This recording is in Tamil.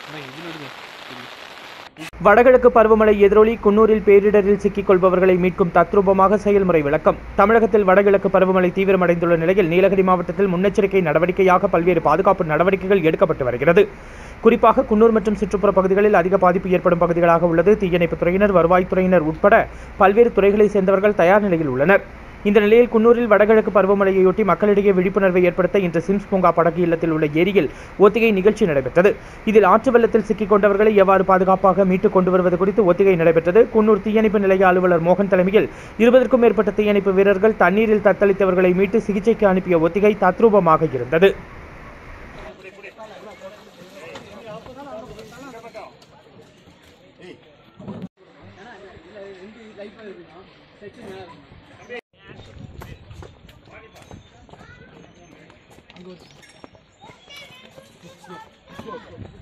வடகிழக்கு பருவமழை எதிரொலி குன்னூரில் பேரிடரில் சிக்கிக் கொள்பவர்களை மீட்கும் தத்ரூபமாக செயல்முறை விளக்கம் தமிழகத்தில் வடகிழக்கு பருவமழை தீவிரமடைந்துள்ள நிலையில் நீலகிரி மாவட்டத்தில் முன்னெச்சரிக்கை நடவடிக்கையாக பல்வேறு பாதுகாப்பு நடவடிக்கைகள் எடுக்கப்பட்டு வருகிறது குறிப்பாக குன்னூர் மற்றும் சுற்றுப்புற பகுதிகளில் அதிக பாதிப்பு ஏற்படும் பகுதிகளாக உள்ளது தீயணைப்புத் துறையினர் வருவாய்த்துறையினர் உட்பட பல்வேறு துறைகளைச் சேர்ந்தவர்கள் தயார் நிலையில் உள்ளனர் இந்த நிலையில் குன்னூரில் வடகிழக்கு பருவமழையொட்டி மக்களிடையே விழிப்புணர்வை ஏற்படுத்த இன்று சிம்ஸ் பூங்கா படகு இல்லத்தில் உள்ள ஏரியில் ஒத்திகை நிகழ்ச்சி நடைபெற்றது இதில் ஆற்று வெள்ளத்தில் சிக்கிக் கொண்டவர்களை எவ்வாறு பாதுகாப்பாக மீட்டுக் கொண்டு வருவது குறித்து ஒத்திகை நடைபெற்றது குன்னூர் தீயணைப்பு நிலைய அலுவலர் மோகன் தலைமையில் இருபதற்கும் மேற்பட்ட தீயணைப்பு வீரர்கள் தண்ணீரில் தத்தளித்தவர்களை மீட்டு சிகிச்சைக்கு அனுப்பிய ஒத்திகை தத்ரூபமாக இருந்தது அங்கே